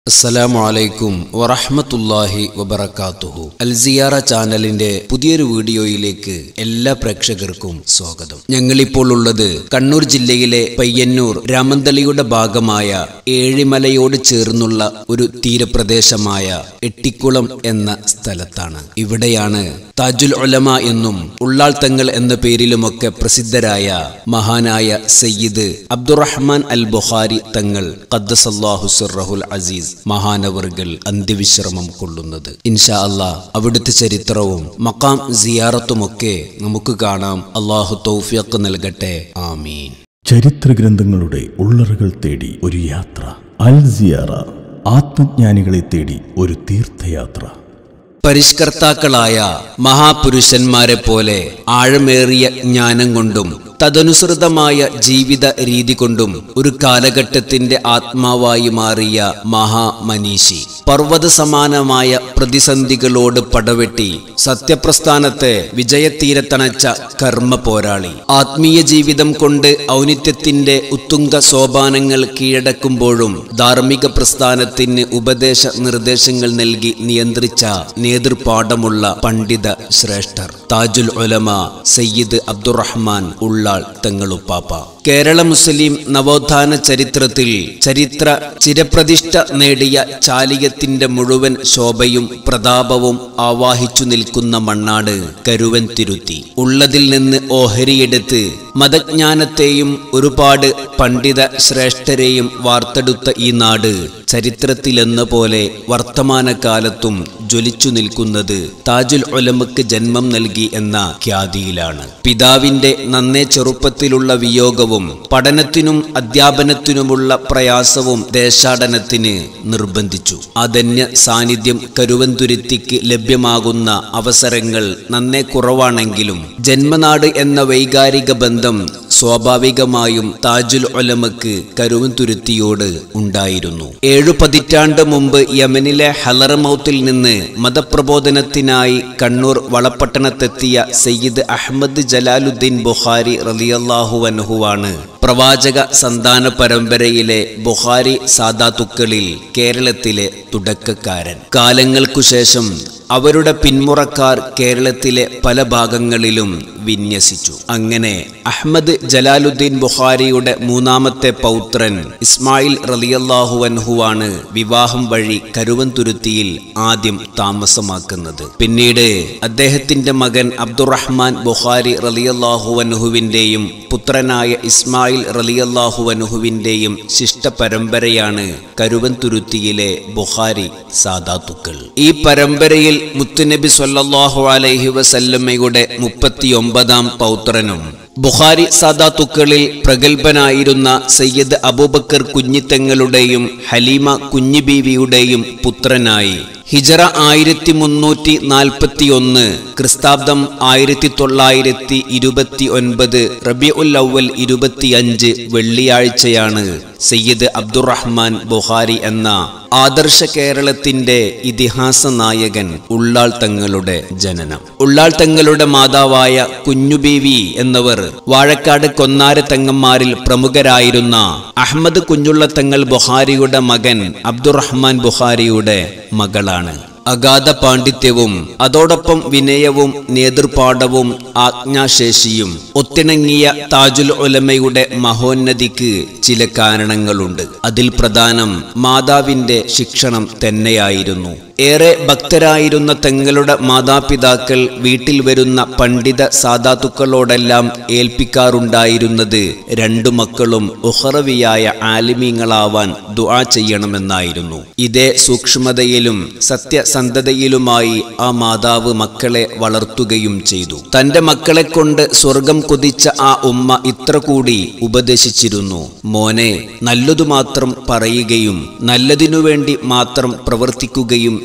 അസ്സലാമു അലൈക്കും വറഹ്മത്തുള്ളാഹി വബറകാതുഹു അൽസിയാറ ചാനലിന്റെ പുതിയൊരു വീഡിയോയിലേക്ക് എല്ലാ പ്രേക്ഷകർക്കും സ്വാഗതം ഞങ്ങളിപ്പോൾ ഉള്ളത് കണ്ണൂർ ജില്ലയിലെ പയ്യന്നൂർ രാമന്തളിയുടെ ഭാഗമായ ഏഴിമലയോട് ചേർന്നുള്ള ഒരു തീരപ്രദേശമായ എട്ടിക്കുളം എന്ന സ്ഥലത്താണ് ഇവിടെയാണ് താജുൽ ഉലമ എന്നും ഉള്ളാൾ തങ്ങൾ എന്ന പേരിലുമൊക്കെ പ്രസിദ്ധരായ മഹാനായ സയ്യിദ് അബ്ദുറഹ്മാൻ അൽ ബുഖാരി തങ്ങൾ ഖദ്ദസല്ലാഹു സിർറഹുൽ അസീസ് മഹാനവറുകൾ അന്ത്യവിശ്രമം കൊള്ളുന്നത് ഇൻഷാ അല്ലാ അവിടുത്തെ ചരിത്രവും മക്കാം സിയാറത്തുമൊക്കെ നമുക്ക് കാണാം അള്ളാഹു തൗഫിയക്ക് നൽകട്ടെ ആമീൻ ചരിത്രഗ്രന്ഥങ്ങളുടെ ഉള്ളറുകൾ തേടി ഒരു യാത്ര അൽ സിയാറ ആത്മജ്ഞാനികളെ തേടി ഒരു തീർത്ഥയാത്ര പരിഷ്കർത്താക്കളായ മഹാപുരുഷന്മാരെ പോലെ ആഴമേറിയ ജ്ഞാനം കൊണ്ടും തദനുസൃതമായ ജീവിത രീതി കൊണ്ടും ഒരു കാലഘട്ടത്തിന്റെ ആത്മാവായി മാറിയ മഹാമനീഷി പർവ്വത സമാനമായ പ്രതിസന്ധികളോട് പടവെട്ടി സത്യപ്രസ്ഥാനത്തെ വിജയത്തീരത്തണച്ച കർമ്മ പോരാളി ആത്മീയ ജീവിതം കൊണ്ട് ഔന്നിത്യത്തിന്റെ ഉത്തുംഗ സോപാനങ്ങൾ കീഴടക്കുമ്പോഴും ധാർമ്മിക പ്രസ്ഥാനത്തിന് ഉപദേശ നിർദ്ദേശങ്ങൾ നൽകി നിയന്ത്രിച്ച നേതൃപാഠമുള്ള പണ്ഡിത ശ്രേഷ്ഠർ താജുൽ ഉലമ സയ്യിദ് അബ്ദുറഹ്മാൻ ഉള്ളാൾ തങ്ങളുപ്പാപ്പ കേരള മുസ്ലിം നവോത്ഥാന ചരിത്രത്തിൽ ചരിത്ര ചിരപ്രതിഷ്ഠ നേടിയ ചാലിയത്തിന്റെ മുഴുവൻ ശോഭയും പ്രതാപവും ആവാഹിച്ചു നിൽക്കുന്ന മണ്ണാട് കരുവൻ തിരുത്തി ഉള്ളതിൽ നിന്ന് ഓഹരിയെടുത്ത് മതജ്ഞാനത്തെയും ഒരുപാട് പണ്ഡിത ശ്രേഷ്ഠരെയും വാർത്തെടുത്ത ഈ നാട് ചരിത്രത്തിലെന്ന പോലെ വർത്തമാനകാലത്തും ജ്വലിച്ചു നിൽക്കുന്നത് താജുൽ ഒലമക്ക് ജന്മം നൽകി എന്ന ഖ്യാതിയിലാണ് പിതാവിന്റെ നന്നേ ചെറുപ്പത്തിലുള്ള വിയോഗവും പഠനത്തിനും അധ്യാപനത്തിനുമുള്ള പ്രയാസവും ദേശാടനത്തിന് നിർബന്ധിച്ചു അതന്യ സാന്നിധ്യം കരുവന്തുരുത്തിക്ക് ലഭ്യമാകുന്ന അവസരങ്ങൾ നന്നേ കുറവാണെങ്കിലും ജന്മനാട് എന്ന വൈകാരിക ബന്ധം സ്വാഭാവികമായും താജുൽ ഒലമക്ക് കരുവന്തുരുത്തിയോട് ഉണ്ടായിരുന്നു ഏഴു പതിറ്റാണ്ട് മുമ്പ് യമനിലെ ഹലറമൗത്തിൽ നിന്ന് മതപ്രബോധനത്തിനായി കണ്ണൂർ വളപട്ടണത്തെത്തിയ സയ്യിദ് അഹമ്മദ് ജലാലുദ്ദീൻ ബുഖാരി റലിയല്ലാഹു അൻഹുവാണ് പ്രവാചക സന്താന പരമ്പരയിലെ ബുഖാരി സാദാത്തുക്കളിൽ കേരളത്തിലെ തുടക്കക്കാരൻ കാലങ്ങൾക്കു ശേഷം അവരുടെ പിന്മുറക്കാർ കേരളത്തിലെ പല ഭാഗങ്ങളിലും വിന്യസിച്ചു അങ്ങനെ അഹമ്മദ് ജലാലുദ്ദീൻ ബുഖാരിയുടെ മൂന്നാമത്തെ പൗത്രൻ ഇസ്മായിൽ റലിയല്ലാഹു അൻഹുവാണ് വിവാഹം വഴി കരുവന്തുരുത്തിയിൽ ആദ്യം താമസമാക്കുന്നത് പിന്നീട് അദ്ദേഹത്തിന്റെ മകൻ അബ്ദുറഹ്മാൻ ബുഖാരി റലിയല്ലാഹു അൻഹുവിന്റെയും പുത്രനായ ഇസ്മായിൽ റലിയല്ലാഹു അൻഹുവിന്റെയും ശിഷ്ട പരമ്പരയാണ് കരുവന്തുരുത്തിയിലെ ബുഖാരി സാദാത്തുക്കൾ ഈ പരമ്പരയിൽ മുത്തുനബി സല്ലല്ലാഹു അലൈഹി വസല്ലമ്മയുടെ മുപ്പത്തിയൊമ്പതാം പൗത്രനും ബുഖാരി സാദാത്തുക്കളിൽ പ്രഗത്ഭനായിരുന്ന സയ്യദ് അബൂബക്കർ കുഞ്ഞിത്തങ്ങളുടെയും ഹലീമ കുഞ്ഞിബീവിയുടെയും പുത്രനായി ഹിജറ ആയിരത്തി മുന്നൂറ്റി നാൽപ്പത്തി ഒന്ന് ക്രിസ്താബ്ദം ആയിരത്തി തൊള്ളായിരത്തി ഇരുപത്തി ഒൻപത് റബി ഉൽ അവൽ ഇരുപത്തിയഞ്ച് വെള്ളിയാഴ്ചയാണ് സയ്യിദ് അബ്ദുറഹ്മാൻ ബുഹാരി എന്ന ആദർശ കേരളത്തിന്റെ ഇതിഹാസ നായകൻ ഉള്ളാൾ തങ്ങളുടെ ജനനം ഉള്ളാൾ തങ്ങളുടെ മാതാവായ കുഞ്ഞുബീവി എന്നവർ വാഴക്കാട് കൊന്നാര തങ്ങന്മാരിൽ പ്രമുഖരായിരുന്ന അഹമ്മദ് കുഞ്ഞുള്ള തങ്ങൾ ബുഹാരിയുടെ മകൻ അബ്ദുറഹ്മാൻ ബുഹാരിയുടെ മകളാണ് അഗാധ പാണ്ഡിത്യവും അതോടൊപ്പം വിനയവും നേതൃപാഠവും ആജ്ഞാശേഷിയും ഒത്തിണങ്ങിയ താജുൽ ഉലമയുടെ മഹോന്നതിക്ക് ചില കാരണങ്ങളുണ്ട് അതിൽ പ്രധാനം മാതാവിന്റെ ശിക്ഷണം തന്നെയായിരുന്നു ഏറെ ഭക്തരായിരുന്ന തങ്ങളുടെ മാതാപിതാക്കൾ വീട്ടിൽ വരുന്ന പണ്ഡിത സാധാത്തുക്കളോടെല്ലാം ഏൽപ്പിക്കാറുണ്ടായിരുന്നത് രണ്ടു മക്കളും ഉഹറവിയായ ആലിമീങ്ങളാവാൻ ദുആ ചെയ്യണമെന്നായിരുന്നു ഇതേ സൂക്ഷ്മതയിലും സത്യസന്ധതയിലുമായി ആ മാതാവ് മക്കളെ വളർത്തുകയും ചെയ്തു തന്റെ മക്കളെ കൊണ്ട് സ്വർഗം കൊതിച്ച ആ ഉമ്മ ഇത്ര കൂടി ഉപദേശിച്ചിരുന്നു മോനെ നല്ലതു മാത്രം പറയുകയും നല്ലതിനു വേണ്ടി മാത്രം പ്രവർത്തിക്കുകയും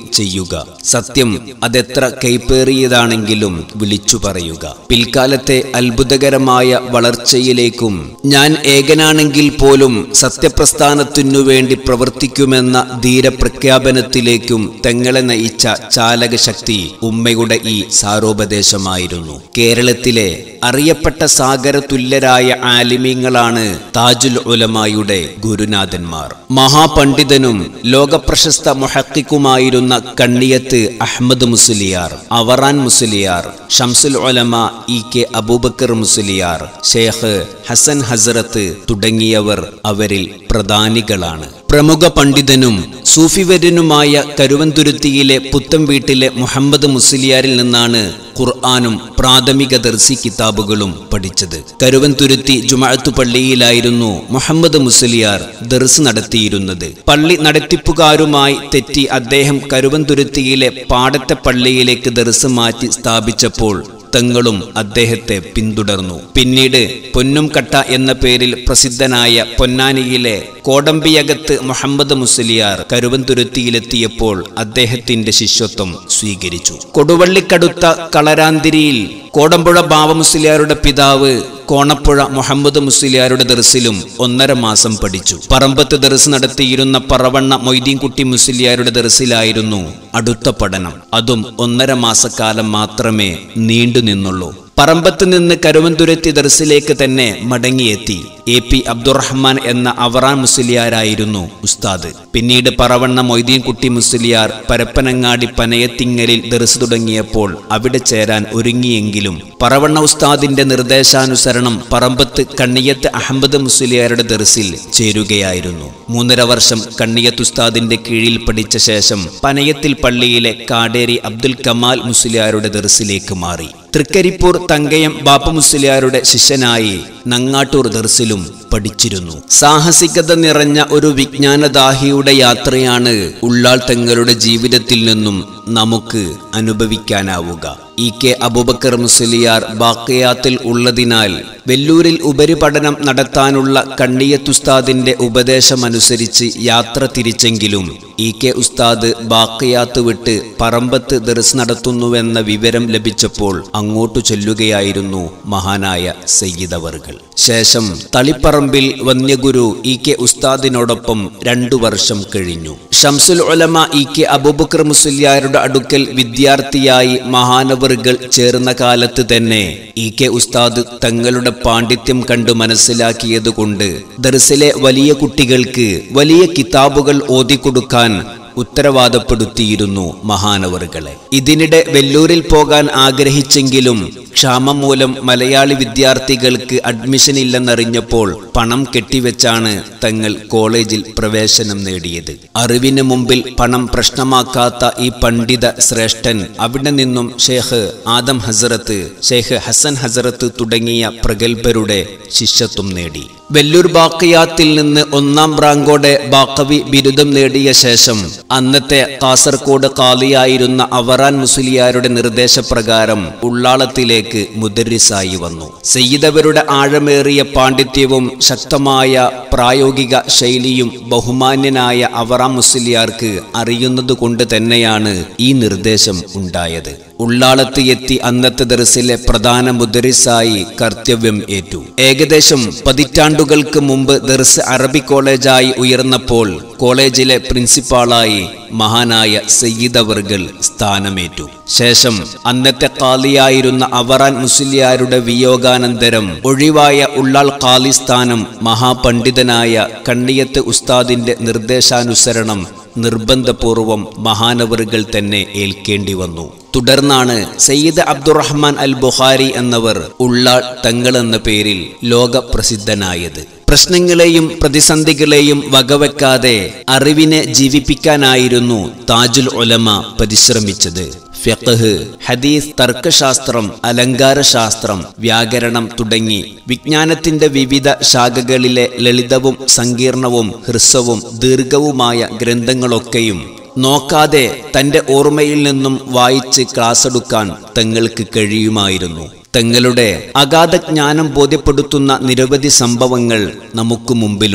ചെയ്യുക സത്യം അതെത്ര കൈപ്പേറിയതാണെങ്കിലും വിളിച്ചു പറയുക പിൽക്കാലത്തെ അത്ഭുതകരമായ വളർച്ചയിലേക്കും ഞാൻ ഏകനാണെങ്കിൽ പോലും സത്യപ്രസ്ഥാനത്തിനു വേണ്ടി പ്രവർത്തിക്കുമെന്ന ധീരപ്രഖ്യാപനത്തിലേക്കും തെങ്ങളെ നയിച്ച ചാലകശക്തി ഉമ്മയുടെ ഈ സാരോപദേശമായിരുന്നു കേരളത്തിലെ അറിയപ്പെട്ട സാഗര തുല്യരായ ആലിമീങ്ങളാണ് താജുൽ ഉലമായുടെ ഗുരുനാഥന്മാർ മഹാപണ്ഡിതനും ലോകപ്രശസ്ത മുഹക്കിക്കുമായിരുന്ന കണ്ണിയത്ത് അഹമ്മദ് മുസ്ലിയാർ അവറാൻ മുസ്ലിയാർ ഷംസുൽ ഉലമ ഇ കെ അബൂബക്കർ മുസ്ലിയാർ ഷേഖ് ഹസൻ ഹസറത്ത് തുടങ്ങിയവർ അവരിൽ പ്രധാനികളാണ് പ്രമുഖ പണ്ഡിതനും സൂഫിവര്യനുമായ കരുവന്തുരുത്തിയിലെ പുത്തം വീട്ടിലെ മുഹമ്മദ് മുസ്ലിയാരിൽ നിന്നാണ് ഖുർആാനും പ്രാഥമിക ദർസി കിതാബുകളും പഠിച്ചത് കരുവന്തുരുത്തി ജുമാഅത്തു പള്ളിയിലായിരുന്നു മുഹമ്മദ് മുസ്ലിയാർ ദർസ് നടത്തിയിരുന്നത് പള്ളി നടത്തിപ്പുകാരുമായി തെറ്റി അദ്ദേഹം കരുവന്തുരുത്തിയിലെ പാടത്തെ പള്ളിയിലേക്ക് ദർസ് മാറ്റി സ്ഥാപിച്ചപ്പോൾ തങ്ങളും അദ്ദേഹത്തെ പിന്തുടർന്നു പിന്നീട് പൊന്നുംകട്ട എന്ന പേരിൽ പ്രസിദ്ധനായ പൊന്നാനിയിലെ കോടമ്പിയകത്ത് മുഹമ്മദ് മുസ്ലിയാർ കരുവന്തുരുത്തിയിലെത്തിയപ്പോൾ അദ്ദേഹത്തിന്റെ ശിഷ്യത്വം സ്വീകരിച്ചു കൊടുവള്ളിക്കടുത്ത കളരാന്തിരിയിൽ കോടമ്പുഴ ബാവ മുസ്ലിയാരുടെ പിതാവ് കോണപ്പുഴ മുഹമ്മദ് മുസ്ലിയാരുടെ ദർസിലും ഒന്നര മാസം പഠിച്ചു പറമ്പത്ത് ദർസ് നടത്തിയിരുന്ന പറവണ്ണ മൊയ്തീൻകുട്ടി മുസ്ലിയാരുടെ ദർസിലായിരുന്നു അടുത്ത പഠനം അതും ഒന്നര മാസക്കാലം മാത്രമേ നീണ്ടു നിന്നുള്ളൂ പറമ്പത്ത് നിന്ന് കരുവന്തുരത്തി ദർസിലേക്ക് തന്നെ മടങ്ങിയെത്തി എ പി അബ്ദുറഹ്മാൻ എന്ന അവറാൻ മുസ്ലിയാരായിരുന്നു ഉസ്താദ് പിന്നീട് പറവണ്ണ മൊയ്തീൻകുട്ടി മുസ്ലിയാർ പരപ്പനങ്ങാടി പനയത്തിങ്ങലിൽ ദർസ് തുടങ്ങിയപ്പോൾ അവിടെ ചേരാൻ ഒരുങ്ങിയെങ്കിലും പറവണ്ണ ഉസ്താദിന്റെ നിർദ്ദേശാനുസരണം പറമ്പത്ത് കണ്ണിയത്ത് അഹമ്മദ് മുസ്ലിയാരുടെ ദർസിൽ ചേരുകയായിരുന്നു മൂന്നര വർഷം കണ്ണിയത്ത് ഉസ്താദിന്റെ കീഴിൽ പഠിച്ച ശേഷം പനയത്തിൽ പള്ളിയിലെ കാടേരി അബ്ദുൽ കമാൽ മുസ്ലിയാരുടെ ദർസിലേക്ക് മാറി തൃക്കരിപ്പൂർ തങ്കയം ബാപ്പ മുസ്ലിയാരുടെ ശിഷ്യനായി നങ്ങാട്ടൂർ ദർസിലും പഠിച്ചിരുന്നു സാഹസികത നിറഞ്ഞ ഒരു വിജ്ഞാനദാഹിയുടെ യാത്രയാണ് ഉള്ളാൾ തങ്ങളുടെ ജീവിതത്തിൽ നിന്നും നമുക്ക് അനുഭവിക്കാനാവുക ഇ കെ അബൂബക്കർ മുസ്ലിയാർ ബാക്കയാത്തിൽ ഉള്ളതിനാൽ വെല്ലൂരിൽ ഉപരിപഠനം നടത്താനുള്ള കണ്ണിയത്തുസ്താദിന്റെ ഉപദേശമനുസരിച്ച് യാത്ര തിരിച്ചെങ്കിലും ഇ കെ ഉസ്താദ് ബാക്കയാത്ത് വിട്ട് പറമ്പത്ത് ദർസ് നടത്തുന്നുവെന്ന വിവരം ലഭിച്ചപ്പോൾ അങ്ങോട്ടു ചെല്ലുകയായിരുന്നു മഹാനായ സയ്യിദവർകൾ ശേഷം തളിപ്പറമ്പിൽ വന്യഗുരു ഇ കെ ഉസ്താദിനോടൊപ്പം രണ്ടു വർഷം കഴിഞ്ഞു ഷംസുൽ ഉലമ ഇ കെ അബൂബക്കർ മുസ്ലിയാരുടെ അടുക്കൽ വിദ്യാർത്ഥിയായി മഹാനവറുകൾ ചേർന്ന കാലത്ത് തന്നെ ഇ കെ ഉസ്താദ് തങ്ങളുടെ പാണ്ഡിത്യം കണ്ടു മനസ്സിലാക്കിയതുകൊണ്ട് ദർസിലെ വലിയ കുട്ടികൾക്ക് വലിയ കിതാബുകൾ ഓതിക്കൊടുക്കാൻ ഉത്തരവാദപ്പെടുത്തിയിരുന്നു മഹാനവറുകളെ ഇതിനിടെ വെല്ലൂരിൽ പോകാൻ ആഗ്രഹിച്ചെങ്കിലും ക്ഷാമം മൂലം മലയാളി വിദ്യാർത്ഥികൾക്ക് അഡ്മിഷൻ ഇല്ലെന്നറിഞ്ഞപ്പോൾ പണം കെട്ടിവെച്ചാണ് തങ്ങൾ കോളേജിൽ പ്രവേശനം നേടിയത് അറിവിന് മുമ്പിൽ പണം പ്രശ്നമാക്കാത്ത ഈ പണ്ഡിത ശ്രേഷ്ഠൻ അവിടെ നിന്നും ഷേഖ് ആദം ഹസറത്ത് ഷേഖ് ഹസൻ ഹസറത്ത് തുടങ്ങിയ പ്രഗത്ഭരുടെ ശിഷ്യത്വം നേടി വെല്ലൂർ ബാക്കിയാത്തിൽ നിന്ന് ഒന്നാം റാങ്കോടെ ബാക്കവി ബിരുദം നേടിയ ശേഷം അന്നത്തെ കാസർകോട് കാളിയായിരുന്ന അവറാൻ മുസ്ലിയാരുടെ നിർദ്ദേശപ്രകാരം ഉള്ളാളത്തിലേക്ക് മുദരിസായി വന്നു സയ്യിദവരുടെ ആഴമേറിയ പാണ്ഡിത്യവും ശക്തമായ പ്രായോഗിക ശൈലിയും ബഹുമാന്യനായ അവറാം മുസ്ലിയാർക്ക് അറിയുന്നത് കൊണ്ട് തന്നെയാണ് ഈ നിർദ്ദേശം ഉണ്ടായത് ഉള്ളാളത്ത് എത്തി അന്നത്തെ ദർസിലെ പ്രധാന മുദരിസായി കർത്തവ്യം ഏറ്റു ഏകദേശം പതിറ്റാണ്ടുകൾക്ക് മുമ്പ് ദർസ് അറബി കോളേജായി ഉയർന്നപ്പോൾ കോളേജിലെ പ്രിൻസിപ്പാളായി മഹാനായ സയ്യിദവർകൾ സ്ഥാനമേറ്റു ശേഷം അന്നത്തെ കാലിയായിരുന്ന അവറാൻ മുസ്ലിയാരുടെ വിയോഗാനന്തരം ഒഴിവായ ഉള്ളാൾ കാലി സ്ഥാനം മഹാപണ്ഡിതനായ കണ്ണിയത്ത് ഉസ്താദിന്റെ നിർദ്ദേശാനുസരണം നിർബന്ധപൂർവം മഹാനവറുകൾ തന്നെ ഏൽക്കേണ്ടി വന്നു തുടർന്നാണ് സയ്യിദ് അബ്ദുറഹ്മാൻ അൽ ബുഖാരി എന്നവർ ഉള്ളാൾ തങ്ങൾ എന്ന പേരിൽ ലോക പ്രസിദ്ധനായത് പ്രശ്നങ്ങളെയും പ്രതിസന്ധികളെയും വകവെക്കാതെ അറിവിനെ ജീവിപ്പിക്കാനായിരുന്നു താജുൽ ഒലമ പരിശ്രമിച്ചത് ഫിഖ് ഹദീസ് തർക്കശാസ്ത്രം അലങ്കാരശാസ്ത്രം വ്യാകരണം തുടങ്ങി വിജ്ഞാനത്തിന്റെ വിവിധ ശാഖകളിലെ ലളിതവും സങ്കീർണവും ഹ്രസ്വവും ദീർഘവുമായ ഗ്രന്ഥങ്ങളൊക്കെയും നോക്കാതെ തന്റെ ഓർമ്മയിൽ നിന്നും വായിച്ച് ക്ലാസ്സെടുക്കാൻ തങ്ങൾക്ക് കഴിയുമായിരുന്നു തങ്ങളുടെ അഗാധ ജ്ഞാനം ബോധ്യപ്പെടുത്തുന്ന നിരവധി സംഭവങ്ങൾ നമുക്ക് മുമ്പിലുണ്ട്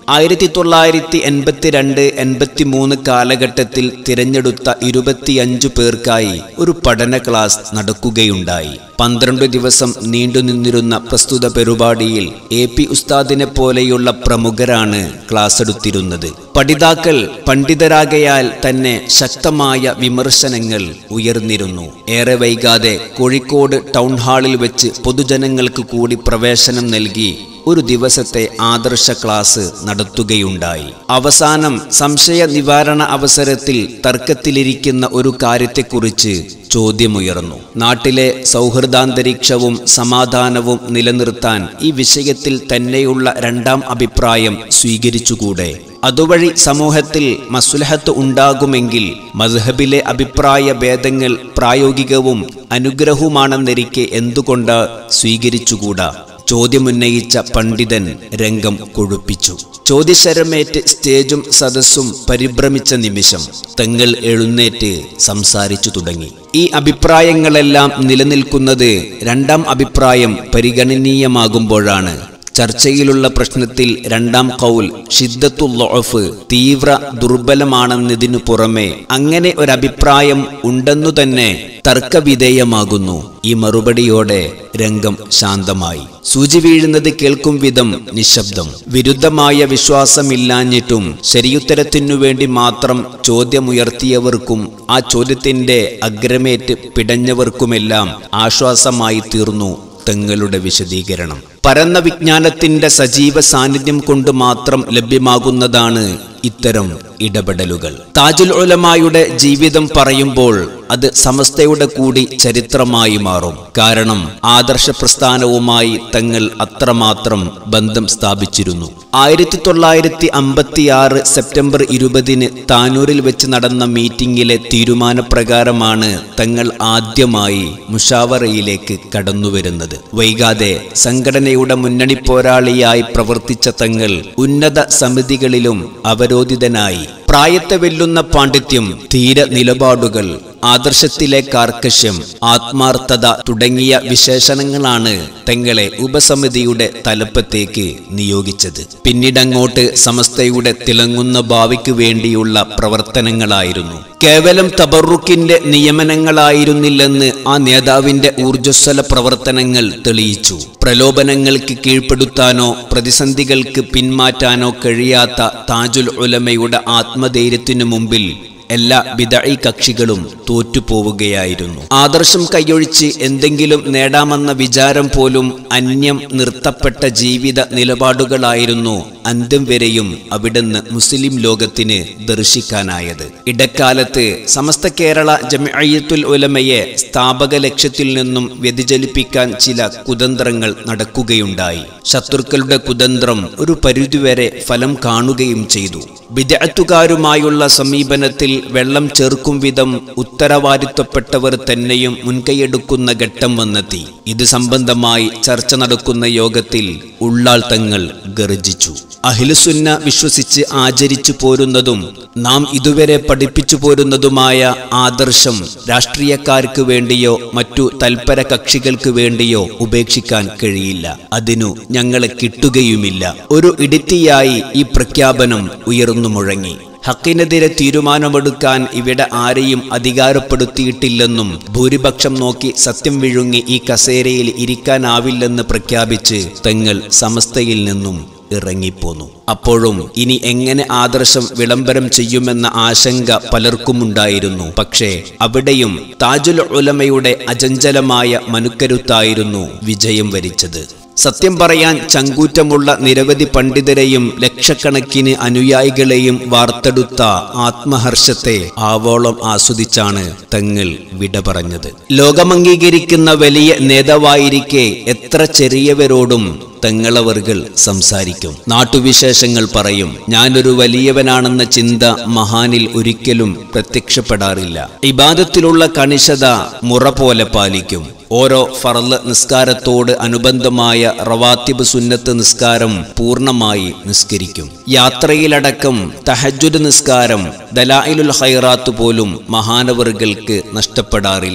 ആയിരത്തി തൊള്ളായിരത്തി എൺപത്തിരണ്ട് എൺപത്തി മൂന്ന് കാലഘട്ടത്തിൽ തിരഞ്ഞെടുത്ത ഇരുപത്തിയഞ്ചു പേർക്കായി ഒരു പഠന ക്ലാസ് നടക്കുകയുണ്ടായി പന്ത്രണ്ട് ദിവസം നീണ്ടുനിന്നിരുന്ന പ്രസ്തുത പരിപാടിയിൽ എ പി ഉസ്താദിനെ പോലെയുള്ള പ്രമുഖരാണ് ക്ലാസ് എടുത്തിരുന്നത് പഠിതാക്കൾ പണ്ഡിതരാകയാൽ തന്നെ ശക്തമായ വിമർശനങ്ങൾ ഉയർന്നിരുന്നു ഏറെ വൈകാതെ കോഴിക്കോട് ടൗൺ ഹാളിൽ വെച്ച് പൊതുജനങ്ങൾക്ക് കൂടി പ്രവേശനം നൽകി ഒരു ദിവസത്തെ ആദർശ ക്ലാസ് നടത്തുകയുണ്ടായി അവസാനം സംശയ നിവാരണ അവസരത്തിൽ തർക്കത്തിലിരിക്കുന്ന ഒരു കാര്യത്തെക്കുറിച്ച് ചോദ്യമുയർന്നു നാട്ടിലെ സൗഹൃദാന്തരീക്ഷവും സമാധാനവും നിലനിർത്താൻ ഈ വിഷയത്തിൽ തന്നെയുള്ള രണ്ടാം അഭിപ്രായം സ്വീകരിച്ചുകൂടെ അതുവഴി സമൂഹത്തിൽ മസുലഹത്ത് ഉണ്ടാകുമെങ്കിൽ മദ്ഹബിലെ അഭിപ്രായ ഭേദങ്ങൾ പ്രായോഗികവും അനുഗ്രഹവുമാണെന്നിരിക്കെ എന്തുകൊണ്ട് സ്വീകരിച്ചുകൂടാ ചോദ്യമുന്നയിച്ച പണ്ഡിതൻ രംഗം കൊഴുപ്പിച്ചു ചോദ്യശരമേറ്റ് സ്റ്റേജും സദസ്സും പരിഭ്രമിച്ച നിമിഷം തങ്ങൾ എഴുന്നേറ്റ് സംസാരിച്ചു തുടങ്ങി ഈ അഭിപ്രായങ്ങളെല്ലാം നിലനിൽക്കുന്നത് രണ്ടാം അഭിപ്രായം പരിഗണനീയമാകുമ്പോഴാണ് ചർച്ചയിലുള്ള പ്രശ്നത്തിൽ രണ്ടാം കൗൽ ഷിദ്ദത്തുള്ളോഫ് തീവ്ര ദുർബലമാണെന്നതിനു പുറമെ അങ്ങനെ ഒരഭിപ്രായം ഉണ്ടെന്നു തന്നെ തർക്കവിധേയമാകുന്നു ഈ മറുപടിയോടെ രംഗം ശാന്തമായി സൂചി വീഴുന്നത് കേൾക്കും വിധം നിശബ്ദം വിരുദ്ധമായ വിശ്വാസമില്ലാഞ്ഞിട്ടും ശരിയുത്തരത്തിനു വേണ്ടി മാത്രം ചോദ്യമുയർത്തിയവർക്കും ആ ചോദ്യത്തിന്റെ അഗ്രമേറ്റ് പിടഞ്ഞവർക്കുമെല്ലാം ആശ്വാസമായി തീർന്നു തങ്ങളുടെ വിശദീകരണം പരന്ന വിജ്ഞാനത്തിന്റെ സജീവ സാന്നിധ്യം കൊണ്ട് മാത്രം ലഭ്യമാകുന്നതാണ് ഇത്തരം ഇടപെടലുകൾ താജുൽ ഉലമായുടെ ജീവിതം പറയുമ്പോൾ അത് സമസ്തയുടെ കൂടി ചരിത്രമായി മാറും കാരണം ആദർശ പ്രസ്ഥാനവുമായി തങ്ങൾ അത്രമാത്രം ബന്ധം സ്ഥാപിച്ചിരുന്നു ആയിരത്തി തൊള്ളായിരത്തി അമ്പത്തിയാറ് സെപ്റ്റംബർ ഇരുപതിന് താനൂരിൽ വെച്ച് നടന്ന മീറ്റിംഗിലെ തീരുമാനപ്രകാരമാണ് തങ്ങൾ ആദ്യമായി മുഷാവറയിലേക്ക് കടന്നുവരുന്നത് വൈകാതെ സംഘടനയുടെ മുന്നണി പോരാളിയായി പ്രവർത്തിച്ച തങ്ങൾ ഉന്നത സമിതികളിലും അവരോധിതനായി പ്രായത്തെ വെല്ലുന്ന പാണ്ഡിത്യം ധീര നിലപാടുകൾ ആദർശത്തിലെ കാർക്കശ്യം ആത്മാർത്ഥത തുടങ്ങിയ വിശേഷണങ്ങളാണ് തങ്ങളെ ഉപസമിതിയുടെ തലപ്പത്തേക്ക് നിയോഗിച്ചത് പിന്നീടങ്ങോട്ട് സമസ്തയുടെ തിളങ്ങുന്ന ഭാവിക്ക് വേണ്ടിയുള്ള പ്രവർത്തനങ്ങളായിരുന്നു കേവലം തബറുക്കിന്റെ നിയമനങ്ങളായിരുന്നില്ലെന്ന് ആ നേതാവിന്റെ ഊർജ്ജസ്വല പ്രവർത്തനങ്ങൾ തെളിയിച്ചു പ്രലോഭനങ്ങൾക്ക് കീഴ്പ്പെടുത്താനോ പ്രതിസന്ധികൾക്ക് പിന്മാറ്റാനോ കഴിയാത്ത താജുൽ ഉലമയുടെ ആത്മധൈര്യത്തിനു മുമ്പിൽ എല്ലാ വിദഴി കക്ഷികളും തോറ്റുപോവുകയായിരുന്നു ആദർശം കൈയൊഴിച്ച് എന്തെങ്കിലും നേടാമെന്ന വിചാരം പോലും അന്യം നിർത്തപ്പെട്ട ജീവിത നിലപാടുകളായിരുന്നു അന്ത്യം വരെയും അവിടുന്ന് മുസ്ലിം ലോകത്തിന് ദർശിക്കാനായത് ഇടക്കാലത്ത് സമസ്ത കേരള ജമിഅയ്യത്തുൽ ഉലമയെ സ്ഥാപക ലക്ഷ്യത്തിൽ നിന്നും വ്യതിചലിപ്പിക്കാൻ ചില കുതന്ത്രങ്ങൾ നടക്കുകയുണ്ടായി ശത്രുക്കളുടെ കുതന്ത്രം ഒരു പരിധിവരെ ഫലം കാണുകയും ചെയ്തു വിദഗ്ധക്കാരുമായുള്ള സമീപനത്തിൽ വെള്ളം ചേർക്കും വിധം ഉത്തരവാദിത്വപ്പെട്ടവർ തന്നെയും മുൻകൈയെടുക്കുന്ന ഘട്ടം വന്നെത്തി ഇത് സംബന്ധമായി ചർച്ച നടക്കുന്ന യോഗത്തിൽ ഉള്ളാൾ തങ്ങൾ ഗർജിച്ചു അഹിലുസുന്ന വിശ്വസിച്ച് ആചരിച്ചു പോരുന്നതും നാം ഇതുവരെ പഠിപ്പിച്ചു പോരുന്നതുമായ ആദർശം രാഷ്ട്രീയക്കാർക്ക് വേണ്ടിയോ മറ്റു തൽപര കക്ഷികൾക്ക് വേണ്ടിയോ ഉപേക്ഷിക്കാൻ കഴിയില്ല അതിനു ഞങ്ങളെ കിട്ടുകയുമില്ല ഒരു ഇടിത്തിയായി ഈ പ്രഖ്യാപനം ഉയർന്നു മുഴങ്ങി ഹക്കിനെതിരെ തീരുമാനമെടുക്കാൻ ഇവിടെ ആരെയും അധികാരപ്പെടുത്തിയിട്ടില്ലെന്നും ഭൂരിപക്ഷം നോക്കി സത്യം വിഴുങ്ങി ഈ കസേരയിൽ ഇരിക്കാനാവില്ലെന്ന് പ്രഖ്യാപിച്ച് തങ്ങൾ സമസ്തയിൽ നിന്നും ഇറങ്ങിപ്പോന്നു അപ്പോഴും ഇനി എങ്ങനെ ആദർശം വിളംബരം ചെയ്യുമെന്ന ആശങ്ക പലർക്കുമുണ്ടായിരുന്നു പക്ഷേ അവിടെയും താജുൽ ഉലമയുടെ അചഞ്ചലമായ മനുക്കരുത്തായിരുന്നു വിജയം വരിച്ചത് സത്യം പറയാൻ ചങ്കൂറ്റമുള്ള നിരവധി പണ്ഡിതരെയും ലക്ഷക്കണക്കിന് അനുയായികളെയും വാർത്തെടുത്ത ആത്മഹർഷത്തെ ആവോളം ആസ്വദിച്ചാണ് തങ്ങൾ വിട പറഞ്ഞത് ലോകമംഗീകരിക്കുന്ന വലിയ നേതാവായിരിക്കെ എത്ര ചെറിയവരോടും തങ്ങളവർകൾ സംസാരിക്കും നാട്ടുവിശേഷങ്ങൾ പറയും ഞാനൊരു വലിയവനാണെന്ന ചിന്ത മഹാനിൽ ഒരിക്കലും പ്രത്യക്ഷപ്പെടാറില്ല ഇബാദത്തിലുള്ള കണിശത മുറ പോലെ പാലിക്കും ഓരോ ഫർള് നിസ്കാരത്തോട് അനുബന്ധമായ റവാത്തിബ് സുന്നത്ത് നിസ്കാരം പൂർണ്ണമായി നിസ്കരിക്കും യാത്രയിലടക്കം തഹജുദ് നിസ്കാരം ദലായിലുൽ ഹൈറാത്ത് പോലും മഹാനവറുകൾക്ക് നഷ്ടപ്പെടാറില്ല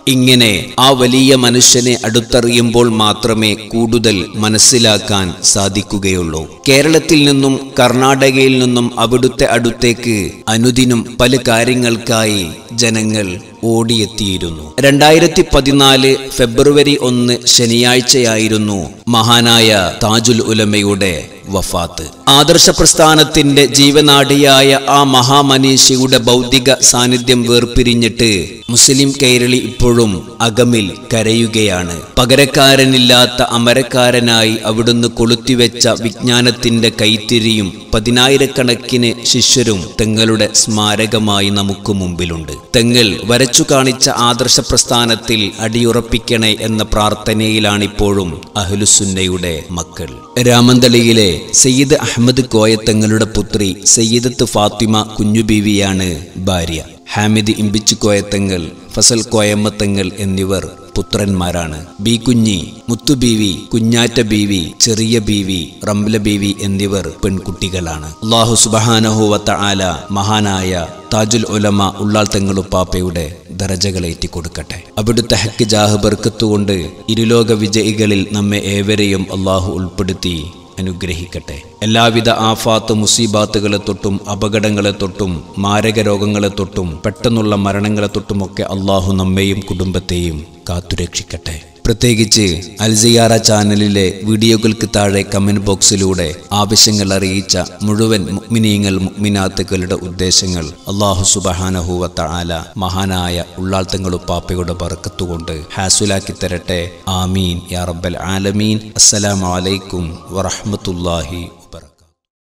ഇങ്ങനെ ആ വലിയ മനുഷ്യനെ അടുത്തറിയുമ്പോൾ മാത്രമേ കൂടുതൽ മനസ്സിലാക്കാൻ സാധിക്കുകയുള്ളൂ കേരളത്തിൽ നിന്നും കർണാടകയിൽ നിന്നും അവിടുത്തെ അടുത്തേക്ക് അനുദിനം പല കാര്യങ്ങൾക്കായി ജനങ്ങൾ ഓടിയെത്തിയിരുന്നു രണ്ടായിരത്തി പതിനാല് ഫെബ്രുവരി ഒന്ന് ശനിയാഴ്ചയായിരുന്നു മഹാനായ താജുൽ ഉലമയുടെ വഫാത്ത് ആദർശ പ്രസ്ഥാനത്തിന്റെ ജീവനാഡിയായ ആ മഹാമനീഷിയുടെ ഭൗതിക സാന്നിധ്യം വേർപിരിഞ്ഞിട്ട് മുസ്ലിം കൈരളി ഇപ്പോഴും അകമിൽ കരയുകയാണ് പകരക്കാരനില്ലാത്ത അമരക്കാരനായി അവിടുന്ന് കൊളുത്തിവെച്ച വിജ്ഞാനത്തിന്റെ കൈത്തിരിയും പതിനായിരക്കണക്കിന് ശിഷ്യരും തങ്ങളുടെ സ്മാരകമായി നമുക്ക് മുമ്പിലുണ്ട് തെങ്ങൾ വരച്ചു കാണിച്ച ആദർശ പ്രസ്ഥാനത്തിൽ അടിയുറപ്പിക്കണേ എന്ന പ്രാർത്ഥനയിലാണിപ്പോഴും അഹ്ലുസുന്നയുടെ മക്കൾ രാമന്തളിയിലെ സയ്യിദ് അഹമ്മദ് കോയത്തങ്ങളുടെ പുത്രി സയ്യിദത്ത് ഫാത്തിമ കുഞ്ഞുബീവിയാണ് ഭാര്യ ഹാമിദ് ഇമ്പിച്ചു കോയത്തങ്ങൾ ഫസൽ കോയമ്മത്തങ്ങൾ എന്നിവർ പുത്രന്മാരാണ് ബി കുഞ്ഞി മുത്തുബീവി കുഞ്ഞാറ്റ ബീവി ചെറിയ ബീവി റംല ബീവി എന്നിവർ പെൺകുട്ടികളാണ് അള്ളാഹു സുബഹാനഹുവത്ത ആല മഹാനായ താജുൽ ഉലമ ഉള്ളാൾ തെങ്ങളുപ്പാപ്പയുടെ ദരജകളേറ്റി കൊടുക്കട്ടെ അവിടുത്തെ ഹക്ക് ജാഹ് ബർക്കത്തുകൊണ്ട് ഇരുലോക വിജയികളിൽ നമ്മെ ഏവരെയും അള്ളാഹു ഉൾപ്പെടുത്തി അനുഗ്രഹിക്കട്ടെ എല്ലാവിധ ആഫാത്ത് മുസീബാത്തുകളെ തൊട്ടും അപകടങ്ങളെ തൊട്ടും മാരക രോഗങ്ങളെ തൊട്ടും പെട്ടെന്നുള്ള മരണങ്ങളെ തൊട്ടുമൊക്കെ അള്ളാഹു നമ്മെയും കുടുംബത്തെയും കാത്തുരക്ഷിക്കട്ടെ പ്രത്യേകിച്ച് അൽസിയാറ ചാനലിലെ വീഡിയോകൾക്ക് താഴെ കമന്റ് ബോക്സിലൂടെ ആവശ്യങ്ങൾ അറിയിച്ച മുഴുവൻ മുഗ്മിനീങ്ങൾ മുഗ്മിനാത്തുക്കളുടെ ഉദ്ദേശങ്ങൾ അള്ളാഹു സുബഹാനഹുവത്ത ആല മഹാനായ ഉള്ളാൾത്തങ്ങളുപ്പാപ്പയുടെ ബറക്കത്തുകൊണ്ട് ഹാസുലാക്കി തരട്ടെ ആമീൻ യാ റബ്ബൽ ആലമീൻ അസ്സലാമു അലൈക്കും വറഹ്മത്തുള്ളാഹി വബറകാതുഹു